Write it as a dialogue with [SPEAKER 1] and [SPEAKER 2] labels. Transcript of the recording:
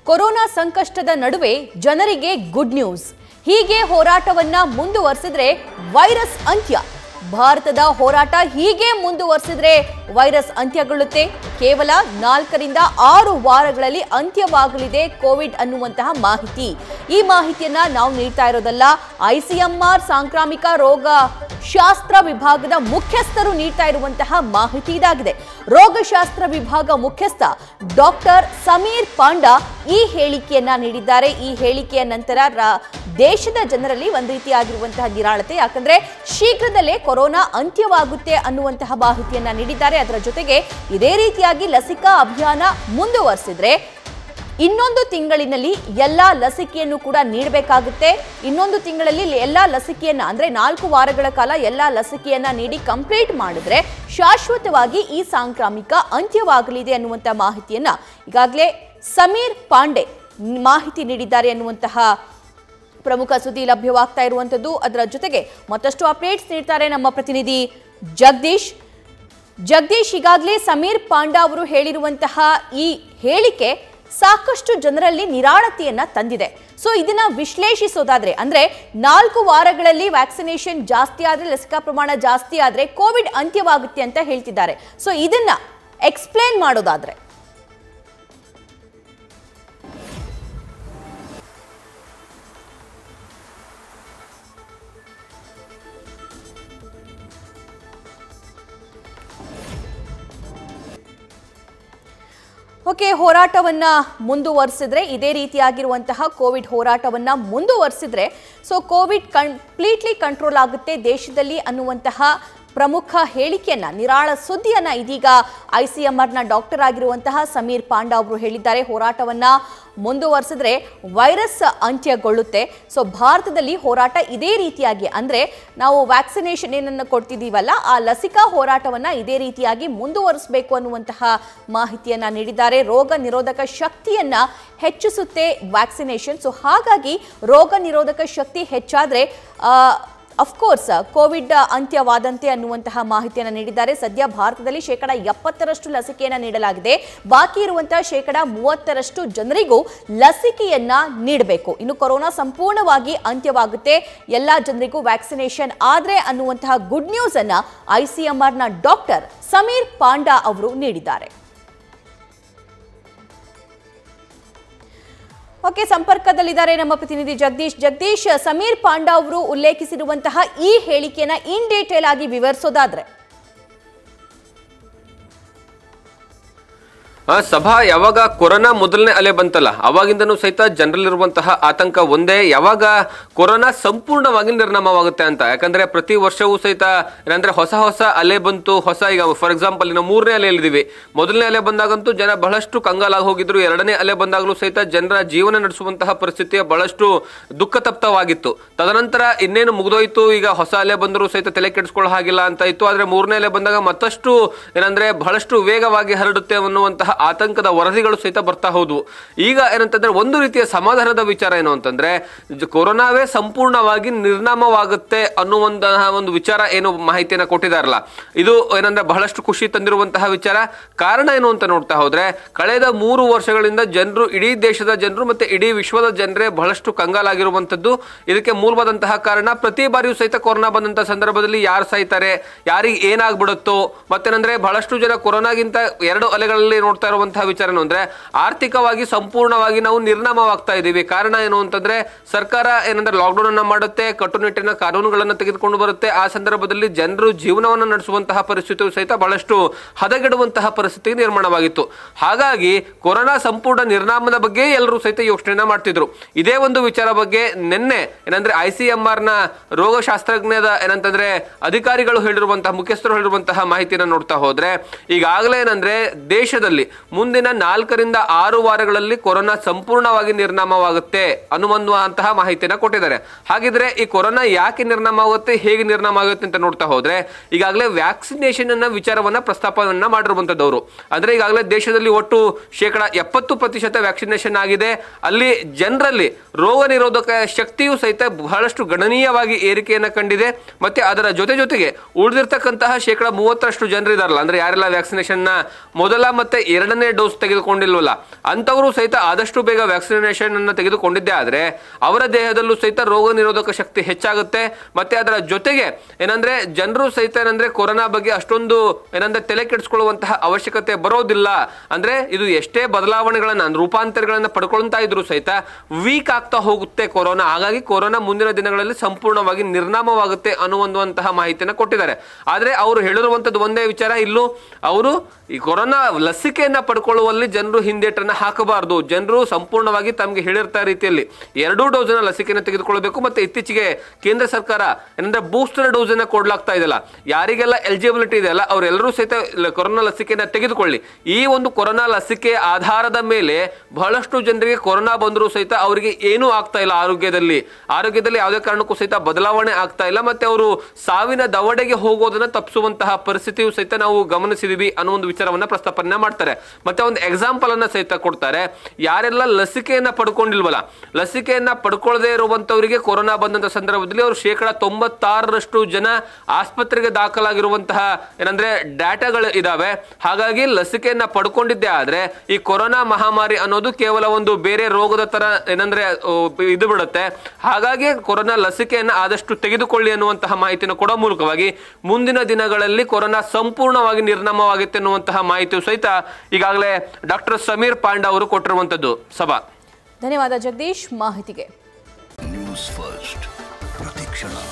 [SPEAKER 1] corona ಸಂಕಷ್ಟದ ನಡುವೆ ಜನರಿಗೆ ಗುಡ್ ನ್ಯೂಸ್ ಹೀಗೆ ಹೋರಾಟವನ್ನ ಮುಂದುವರೆಸಿದ್ರೆ ವೈರಸ್ ಅಂತ್ಯ ಭಾರತದ ಹೋರಾಟ ಹೀಗೆ ಮುಂದುವರೆಸಿದ್ರೆ ವೈರಸ್ ಅಂತ್ಯಗೊಳ್ಳುತ್ತೆ ಕೇವಲ ನಾಲ್ಕರಿಂದ ಆರು ವಾರಗಳಲ್ಲಿ ಅಂತ್ಯವಾಗಲಿದೆ ಕೋವಿಡ್ ಅನ್ನುವಂತಹ ಮಾಹಿತಿ ಈ ಮಾಹಿತಿಯನ್ನ ನಾವು ನೀಡ್ತಾ ಇರೋದಲ್ಲ ಐಸಿಎಂಆರ್ ಸಾಂಕ್ರಾಮಿಕ ರೋಗ ಶಾಸ್ತ್ರ ವಿಭಾಗದ ಮುಖ್ಯಸ್ಥರು ನೀಡ್ತಾ ಇರುವಂತಹ ಮಾಹಿತಿ ಇದಾಗಿದೆ ರೋಗಶಾಸ್ತ್ರ ವಿಭಾಗ ಮುಖ್ಯಸ್ಥ ಡಾಕ್ಟರ್ ಸಮೀರ್ ಪಾಂಡಾ ಈ ಹೇಳಿಕೆಯನ್ನ ನೀಡಿದ್ದಾರೆ ಈ ಹೇಳಿಕೆಯ ನಂತರ ರಾ- ದೇಶದ ಜನರಲ್ಲಿ ಒಂದು ರೀತಿಯಾಗಿರುವಂತಹ ನಿರಾಳತೆ ಯಾಕಂದ್ರೆ ಶೀಘ್ರದಲ್ಲೇ ಕೊರೋನಾ ಅಂತ್ಯವಾಗುತ್ತೆ ಅನ್ನುವಂತಹ ಮಾಹಿತಿಯನ್ನ ನೀಡಿದ್ದಾರೆ ಅದರ ಜೊತೆಗೆ ಇದೇ ರೀತಿಯಾಗಿ ಲಸಿಕಾ ಅಭಿಯಾನ ಮುಂದುವರೆಸಿದ್ರೆ ಇನ್ನೊಂದು ತಿಂಗಳಿನಲ್ಲಿ ಎಲ್ಲಾ ಲಸಿಕೆಯನ್ನು ಕೂಡ ನೀಡಬೇಕಾಗುತ್ತೆ ಇನ್ನೊಂದು ತಿಂಗಳಲ್ಲಿ ಎಲ್ಲಾ ಲಸಿಕೆಯನ್ನ ಅಂದ್ರೆ ನಾಲ್ಕು ವಾರಗಳ ಕಾಲ ಎಲ್ಲಾ ಲಸಿಕೆಯನ್ನ ನೀಡಿ ಕಂಪ್ಲೀಟ್ ಮಾಡಿದ್ರೆ ಶಾಶ್ವತವಾಗಿ ಈ ಸಾಂಕ್ರಾಮಿಕ ಅಂತ್ಯವಾಗಲಿದೆ ಅನ್ನುವಂಥ ಮಾಹಿತಿಯನ್ನ ಈಗಾಗಲೇ ಸಮೀರ್ ಪಾಂಡೆ ಮಾಹಿತಿ ನೀಡಿದ್ದಾರೆ ಅನ್ನುವಂತಹ ಪ್ರಮುಖ ಸುದ್ದಿ ಲಭ್ಯವಾಗ್ತಾ ಇರುವಂಥದ್ದು ಅದರ ಜೊತೆಗೆ ಮತ್ತಷ್ಟು ಅಪ್ಡೇಟ್ಸ್ ನೀಡ್ತಾರೆ ನಮ್ಮ ಪ್ರತಿನಿಧಿ ಜಗದೀಶ್ ಜಗದೀಶ್ ಈಗಾಗಲೇ ಸಮೀರ್ ಪಾಂಡಾ ಅವರು ಹೇಳಿರುವಂತಹ ಈ ಹೇಳಿಕೆ ಸಾಕಷ್ಟು ಜನರಲ್ಲಿ ನಿರಾಳತೆಯನ್ನ ತಂದಿದೆ ಸೊ ಇದನ್ನ ವಿಶ್ಲೇಷಿಸೋದಾದ್ರೆ ಅಂದ್ರೆ ನಾಲ್ಕು ವಾರಗಳಲ್ಲಿ ವ್ಯಾಕ್ಸಿನೇಷನ್ ಜಾಸ್ತಿ ಆದ್ರೆ ಲಸಿಕಾ ಪ್ರಮಾಣ ಜಾಸ್ತಿ ಆದ್ರೆ ಕೋವಿಡ್ ಅಂತ್ಯವಾಗುತ್ತೆ ಅಂತ ಹೇಳ್ತಿದ್ದಾರೆ ಸೊ ಇದನ್ನ ಎಕ್ಸ್ಪ್ಲೇನ್ ಮಾಡೋದಾದ್ರೆ ಓಕೆ ಹೋರಾಟವನ್ನ ಮುಂದುವರಿಸಿದ್ರೆ ಇದೇ ರೀತಿಯಾಗಿರುವಂತಹ ಕೋವಿಡ್ ಹೋರಾಟವನ್ನ ಮುಂದುವರಿಸಿದ್ರೆ ಸೊ ಕೋವಿಡ್ ಕಂಪ್ಲೀಟ್ಲಿ ಕಂಟ್ರೋಲ್ ಆಗುತ್ತೆ ದೇಶದಲ್ಲಿ ಅನ್ನುವಂತಹ ಪ್ರಮುಖ ಹೇಳಿಕೆಯನ್ನ ನಿರಾಳ ಸುದ್ದಿಯನ್ನ ಇದೀಗ ಐಸಿಎಂಆರ್ನ ಡಾಕ್ಟರ್ ಆಗಿರುವಂತಹ ಸಮೀರ್ ಪಾಂಡಾ ಅವರು ಹೇಳಿದ್ದಾರೆ ಹೋರಾಟವನ್ನ ಮುಂದುವರಿಸಿದ್ರೆ ವೈರಸ್ ಅಂತ್ಯಗೊಳ್ಳುತ್ತೆ ಸೊ ಭಾರತದಲ್ಲಿ ಹೋರಾಟ ಇದೇ ರೀತಿಯಾಗಿ ಅಂದ್ರೆ ನಾವು ವ್ಯಾಕ್ಸಿನೇಷನ್ ಏನನ್ನು ಕೊಡ್ತಿದ್ದೀವಲ್ಲ ಆ ಲಸಿಕಾ ಹೋರಾಟವನ್ನ ಇದೇ ರೀತಿಯಾಗಿ ಮುಂದುವರಿಸಬೇಕು ಅನ್ನುವಂತಹ ಮಾಹಿತಿಯನ್ನ ನೀಡಿದ್ದಾರೆ ರೋಗ ನಿರೋಧಕ ಶಕ್ತಿಯನ್ನ ಹೆಚ್ಚಿಸುತ್ತೆ ವ್ಯಾಕ್ಸಿನೇಷನ್ ಸೊ ಹಾಗಾಗಿ ರೋಗ ನಿರೋಧಕ ಶಕ್ತಿ ಹೆಚ್ಚಾದ್ರೆ ಆ, ಅಫ್ಕೋರ್ಸ್ ಕೋವಿಡ್ ಅಂತ್ಯವಾದಂತೆ ಅನ್ನುವಂತಹ ಮಾಹಿತಿಯನ್ನು ನೀಡಿದ್ದಾರೆ ಸದ್ಯ ಭಾರತದಲ್ಲಿ ಶೇಕಡ ಎಪ್ಪತ್ತರಷ್ಟು ಲಸಿಕೆಯನ್ನು ನೀಡಲಾಗಿದೆ ಬಾಕಿ ಇರುವಂತಹ ಶೇಕಡ ಮೂವತ್ತರಷ್ಟು ಜನರಿಗೂ ಲಸಿಕೆಯನ್ನ ನೀಡಬೇಕು ಇನ್ನು ಕೊರೋನಾ ಸಂಪೂರ್ಣವಾಗಿ ಅಂತ್ಯವಾಗುತ್ತೆ ಎಲ್ಲ ಜನರಿಗೂ ವ್ಯಾಕ್ಸಿನೇಷನ್ ಆದ್ರೆ ಅನ್ನುವಂತಹ ಗುಡ್ ನ್ಯೂಸ್ ಅನ್ನ ಐಸಿಎಂಆರ್ನ ಡಾಕ್ಟರ್ ಸಮೀರ್ ಪಾಂಡಾ ಅವರು ನೀಡಿದ್ದಾರೆ ಓಕೆ ಸಂಪರ್ಕದಲ್ಲಿದ್ದಾರೆ ನಮ್ಮ ಪ್ರತಿನಿಧಿ ಜಗದೀಶ್ ಜಗದೀಶ್ ಸಮೀರ್ ಪಾಂಡಾ ಅವರು ಉಲ್ಲೇಖಿಸಿರುವಂತಹ ಈ ಹೇಳಿಕೆಯನ್ನ ಇನ್ ಡೀಟೇಲ್ ಆಗಿ ವಿವರಿಸೋದಾದ್ರೆ
[SPEAKER 2] ಆ ಸಭಾ ಯಾವಾಗ ಕೊರೋನಾ ಮೊದಲನೇ ಅಲೆ ಬಂತಲ್ಲ ಅವಾಗಿಂದನೂ ಸಹಿತ ಜನರಲ್ಲಿರುವಂತಹ ಆತಂಕ ಒಂದೇ ಯಾವಾಗ ಕೊರೋನಾ ಸಂಪೂರ್ಣವಾಗಿ ನಿರ್ನಾಮವಾಗುತ್ತೆ ಅಂತ ಯಾಕಂದ್ರೆ ಪ್ರತಿ ವರ್ಷವೂ ಸಹಿತ ಏನಂದ್ರೆ ಹೊಸ ಹೊಸ ಅಲೆ ಬಂತು ಹೊಸ ಈಗ ಫಾರ್ ಎಕ್ಸಾಂಪಲ್ ನಾವು ಮೂರನೇ ಅಲೆಯಲ್ಲಿದ್ದೀವಿ ಮೊದಲನೇ ಅಲೆ ಬಂದಾಗಂತೂ ಜನ ಬಹಳಷ್ಟು ಕಂಗಾಲಾಗಿ ಹೋಗಿದ್ರು ಎರಡನೇ ಅಲೆ ಬಂದಾಗಲೂ ಸಹಿತ ಜನರ ಜೀವನ ನಡೆಸುವಂತಹ ಪರಿಸ್ಥಿತಿಯ ಬಹಳಷ್ಟು ದುಃಖ ತಪ್ತವಾಗಿತ್ತು ತದನಂತರ ಇನ್ನೇನು ಮುಗಿದೋಯ್ತು ಈಗ ಹೊಸ ಅಲೆ ಬಂದರೂ ಸಹಿತ ತಲೆ ಕೆಡಿಸ್ಕೊಳ್ಳೋ ಹಾಗಿಲ್ಲ ಅಂತ ಇತ್ತು ಆದ್ರೆ ಮೂರನೇ ಅಲೆ ಬಂದಾಗ ಮತ್ತಷ್ಟು ಏನಂದ್ರೆ ಬಹಳಷ್ಟು ವೇಗವಾಗಿ ಹರಡುತ್ತೆ ಅನ್ನುವಂತಹ ಆತಂಕದ ವರದಿಗಳು ಸಹಿತ ಬರ್ತಾ ಹೋದ್ವು ಈಗ ಏನಂತಂದ್ರೆ ಒಂದು ರೀತಿಯ ಸಮಾಧಾನದ ವಿಚಾರ ಏನು ಅಂತಂದ್ರೆ ಜ- ಕೊರೋನಾವೇ ಸಂಪೂರ್ಣವಾಗಿ ನಿರ್ನಾಮವಾಗುತ್ತೆ ಅನ್ನುವಂತಹ ಒಂದು ವಿಚಾರ ಏನು ಮಾಹಿತಿಯನ್ನ ಕೊಟ್ಟಿದಾರಲ್ಲ ಇದು ಏನಂದ್ರೆ ಬಹಳಷ್ಟು ಖುಷಿ ತಂದಿರುವಂತಹ ವಿಚಾರ ಕಾರಣ ಏನು ಅಂತ ನೋಡ್ತಾ ಹೋದ್ರೆ ಕಳೆದ ಮೂರು ವರ್ಷಗಳಿಂದ ಜನರು ಇಡೀ ದೇಶದ ಜನರು ಮತ್ತೆ ಇಡೀ ವಿಶ್ವದ ಜನರೇ ಬಹಳಷ್ಟು ಕಂಗಾಲಾಗಿರುವಂತದ್ದು ಇದಕ್ಕೆ ಮೂಲವಾದಂತಹ ಕಾರಣ ಪ್ರತಿ ಬಾರಿಯೂ ಸಹಿತ ಕೊರೋನಾ ಬಂದಂತ ಸಂದರ್ಭದಲ್ಲಿ ಯಾರು ಸಾಯ್ತಾರೆ ಯಾರಿಗೆ ಏನಾಗ್ಬಿಡುತ್ತೋ ಮತ್ತೇನಂದ್ರೆ ಬಹಳಷ್ಟು ಜನ ಕೊರೋನಾಗಿಂತ ಎರಡು ಅಲೆಗಳಲ್ಲಿ ನೋಡ್ತಾ ಇರುವಂತಹ ವಿಚಾರ ಏನು ಅಂದ್ರೆ ಆರ್ಥಿಕವಾಗಿ ಸಂಪೂರ್ಣವಾಗಿ ನಾವು ನಿರ್ನಾಮವಾಗ್ತಾ ಇದ್ದೀವಿ ಕಾರಣ ಏನು ಅಂತಂದ್ರೆ ಸರ್ಕಾರ ಏನಂದ್ರೆ ಲಾಕ್ಡೌನ್ ಅನ್ನ ಮಾಡುತ್ತೆ ಕಟ್ಟುನಿಟ್ಟಿನ ಕಾನೂನುಗಳನ್ನ ತೆಗೆದುಕೊಂಡು ಬರುತ್ತೆ ಆ ಸಂದರ್ಭದಲ್ಲಿ ಜನರು ಜೀವನವನ್ನು ನಡೆಸುವಂತಹ ಪರಿಸ್ಥಿತಿಯು ಸಹಿತ ಬಹಳಷ್ಟು ಹದಗೆಡುವಂತಹ ಪರಿಸ್ಥಿತಿ ನಿರ್ಮಾಣವಾಗಿತ್ತು ಹಾಗಾಗಿ ಕೊರೋನಾ ಸಂಪೂರ್ಣ ನಿರ್ನಾಮದ ಬಗ್ಗೆ ಎಲ್ಲರೂ ಸಹಿತ ಯೋಚನೆಯನ್ನ ಮಾಡ್ತಿದ್ರು ಇದೇ ಒಂದು ವಿಚಾರ ಬಗ್ಗೆ ನಿನ್ನೆ ಏನಂದ್ರೆ ಐ ಸಿ ಎಂ ಆರ್ ನ ರೋಗಶಾಸ್ತ್ರಜ್ಞದ ಏನಂತಂದ್ರೆ ಅಧಿಕಾರಿಗಳು ಹೇಳಿರುವಂತಹ ಮುಖ್ಯಸ್ಥರು ಹೇಳಿರುವಂತಹ ಮಾಹಿತಿಯನ್ನು ನೋಡ್ತಾ ಹೋದ್ರೆ ಈಗಾಗಲೇ ಏನಂದ್ರೆ ದೇಶದಲ್ಲಿ ಮುಂದಿನ ನಾಲ್ಕರಿಂದ ಆರು ವಾರಗಳಲ್ಲಿ ಕೊರೋನಾ ಸಂಪೂರ್ಣವಾಗಿ ನಿರ್ನಾಮವಾಗುತ್ತೆ ಅನ್ನುವಂತಹ ಮಾಹಿತಿಯನ್ನ ಕೊಟ್ಟಿದ್ದಾರೆ ಹಾಗಿದ್ರೆ ಈ ಕೊರೋನಾ ಯಾಕೆ ನಿರ್ನಾಮ ಆಗುತ್ತೆ ಹೇಗೆ ನಿರ್ನಾಮ ಆಗುತ್ತೆ ಅಂತ ನೋಡ್ತಾ ಹೋದ್ರೆ ಈಗಾಗಲೇ ವ್ಯಾಕ್ಸಿನೇಷನ್ ಅನ್ನ ವಿಚಾರವನ್ನ ಪ್ರಸ್ತಾಪವನ್ನ ಮಾಡಿರುವಂತದ್ದವರು ಅಂದ್ರೆ ಈಗಾಗಲೇ ದೇಶದಲ್ಲಿ ಒಟ್ಟು ಶೇಕಡ ಎಪ್ಪತ್ತು ಪ್ರತಿಶತ ವ್ಯಾಕ್ಸಿನೇಷನ್ ಆಗಿದೆ ಅಲ್ಲಿ ಜನರಲ್ಲಿ ರೋಗ ನಿರೋಧಕ ಶಕ್ತಿಯು ಸಹಿತ ಬಹಳಷ್ಟು ಗಣನೀಯವಾಗಿ ಏರಿಕೆಯನ್ನ ಕಂಡಿದೆ ಮತ್ತೆ ಅದರ ಜೊತೆ ಜೊತೆಗೆ ಉಳಿದಿರ್ತಕ್ಕಂತಹ ಶೇಕಡ ಮೂವತ್ತರಷ್ಟು ಜನರು ಇದಾರಲ್ಲ ಅಂದ್ರೆ ಯಾರೆಲ್ಲ ವ್ಯಾಕ್ಸಿನೇಷನ್ ನ ಮೊದಲ ಮತ್ತೆ ಎರಡನೇ ಡೋಸ್ ತೆಗೆದುಕೊಂಡಿಲ್ವಲ್ಲ ಅಂತವರು ಸಹಿತ ಆದಷ್ಟು ಬೇಗ ವ್ಯಾಕ್ಸಿನೇಷನ್ ಅನ್ನು ತೆಗೆದುಕೊಂಡಿದ್ದೇ ಆದ್ರೆ ಅವರ ದೇಹದಲ್ಲೂ ಸಹಿತ ರೋಗ ನಿರೋಧಕ ಶಕ್ತಿ ಹೆಚ್ಚಾಗುತ್ತೆ ಮತ್ತೆ ಅದರ ಜೊತೆಗೆ ಏನಂದ್ರೆ ಜನರು ಸಹಿತ ಏನಂದ್ರೆ ಕೊರೋನಾ ಬಗ್ಗೆ ಅಷ್ಟೊಂದು ಏನಂದ್ರೆ ತಲೆ ಕೆಡಿಸ್ಕೊಳ್ಳುವಂತಹ ಅವಶ್ಯಕತೆ ಬರೋದಿಲ್ಲ ಅಂದ್ರೆ ಇದು ಎಷ್ಟೇ ಬದಲಾವಣೆಗಳನ್ನ ರೂಪಾಂತರಗಳನ್ನ ಪಡ್ಕೊಳ್ತಾ ಇದ್ರು ಸಹಿತ ವೀಕ್ ಆಗ್ತಾ ಹೋಗುತ್ತೆ ಕೊರೋನಾ ಹಾಗಾಗಿ ಕೊರೋನಾ ಮುಂದಿನ ದಿನಗಳಲ್ಲಿ ಸಂಪೂರ್ಣವಾಗಿ ನಿರ್ನಾಮವಾಗುತ್ತೆ ಅನ್ನುವಂತಹ ಮಾಹಿತಿಯನ್ನು ಕೊಟ್ಟಿದ್ದಾರೆ ಆದ್ರೆ ಅವರು ಹೇಳಿರುವಂತದ್ದು ಒಂದೇ ವಿಚಾರ ಇಲ್ಲೂ ಅವರು ಈ ಕೊರೋನಾ ಲಸಿಕೆಯನ್ನ ಪಡ್ಕೊಳ್ಳುವಲ್ಲಿ ಜನರು ಹಿಂದೇಟನ್ನ ಹಾಕಬಾರದು ಜನರು ಸಂಪೂರ್ಣವಾಗಿ ತಮಗೆ ಹೇಳಿರ್ತಾ ರೀತಿಯಲ್ಲಿ ಎರಡೂ ಡೋಸ್ನ ಲಸಿಕೆಯನ್ನು ತೆಗೆದುಕೊಳ್ಬೇಕು ಮತ್ತೆ ಇತ್ತೀಚೆಗೆ ಕೇಂದ್ರ ಸರ್ಕಾರ ಏನಂದ್ರೆ ಬೂಸ್ಟರ್ ಡೋಸ್ ಅನ್ನ ಕೊಡ್ಲಾಗ್ತಾ ಇದೆಯಲ್ಲ ಯಾರಿಗೆಲ್ಲ ಎಲಿಜಿಬಿಲಿಟಿ ಇದೆಯಲ್ಲ ಅವರೆಲ್ಲರೂ ಸಹಿತ ಲ- ಕೊರೋನಾ ಲಸಿಕೆಯನ್ನ ತೆಗೆದುಕೊಳ್ಳಿ ಈ ಒಂದು ಕೊರೋನಾ ಲಸಿಕೆ ಆಧಾರದ ಮೇಲೆ ಬಹಳಷ್ಟು ಜನರಿಗೆ ಕೊರೋನಾ ಬಂದರೂ ಸಹಿತ ಅವರಿಗೆ ಏನೂ ಆಗ್ತಾ ಇಲ್ಲ ಆರೋಗ್ಯದಲ್ಲಿ ಆರೋಗ್ಯದಲ್ಲಿ ಯಾವುದೇ ಕಾರಣಕ್ಕೂ ಸಹಿತ ಬದಲಾವಣೆ ಆಗ್ತಾ ಇಲ್ಲ ಮತ್ತೆ ಅವರು ಸಾವಿನ ದವಡೆಗೆ ಹೋಗೋದನ್ನ ತಪ್ಪಿಸುವಂತಹ ಪರಿಸ್ಥಿತಿಯು ಸಹಿತ ನಾವು ಗಮನಿಸಿದೀವಿ ಅನ್ನೋ ಒಂದು ವಿಚಾರವನ್ನ ಪ್ರಸ್ತಾಪನೆ ಮಾಡ್ತಾರೆ ಮತ್ತೆ ಒಂದು ಎಕ್ಸಾಂಪಲ್ ಅನ್ನ ಸಹಿತ ಕೊಡ್ತಾರೆ ಯಾರೆಲ್ಲ ಲಸಿಕೆಯನ್ನ ಪಡ್ಕೊಂಡಿಲ್ವಲ್ಲ ಲಸಿಕೆಯನ್ನ ಪಡ್ಕೊಳ್ಳದೆ ಇರುವಂತವರಿಗೆ ಕೊರೋನಾ ಬಂದಂತ ಸಂದರ್ಭದಲ್ಲಿ ಅವರು ಶೇಕಡ ತೊಂಬತ್ತಾರರಷ್ಟು ಜನ ಆಸ್ಪತ್ರೆಗೆ ದಾಖಲಾಗಿರುವಂತಹ ಏನಂದ್ರೆ ಡಾಟಾಗಳು ಇದಾವೆ ಹಾಗಾಗಿ ಲಸಿಕೆಯನ್ನ ಪಡ್ಕೊಂಡಿದ್ದೇ ಆದ್ರೆ ಈ ಕೊರೋನಾ ಮಹಾಮಾರಿ ಅನ್ನೋದು ಕೇವಲ ಒಂದು ಬೇರೆ ರೋಗದ ತರ ಏನಂದ್ರೆ ಆ, ಇದು ಬಿಡುತ್ತೆ ಹಾಗಾಗಿ ಕೊರೋನಾ ಲಸಿಕೆಯನ್ನ ಆದಷ್ಟು ತೆಗೆದುಕೊಳ್ಳಿ ಅನ್ನುವಂತಹ ಮಾಹಿತಿಯನ್ನು ಕೊಡೋ ಮೂಲಕವಾಗಿ ಮುಂದಿನ ದಿನಗಳಲ್ಲಿ ಕೊರೋನಾ ಸಂಪೂರ್ಣವಾಗಿ ನಿರ್ನಾಮವಾಗುತ್ತೆ ಅನ್ನುವಂತಹ ಮಾಹಿತಿಯು ಸಹಿತ ಈಗಾಗಲೇ ಡಾಕ್ಟರ್ ಸಮೀರ್ ಪಾಂಡ ಅವರು ಕೊಟ್ಟಿರುವಂತದ್ದು ಸಭಾ
[SPEAKER 1] ಧನ್ಯವಾದ ಜಗದೀಶ್ ಮಾಹಿತಿಗೆ
[SPEAKER 3] ನ್ಯೂಸ್ ಫಸ್ಟ್ ಪ್ರತಿಕ್ಷಣ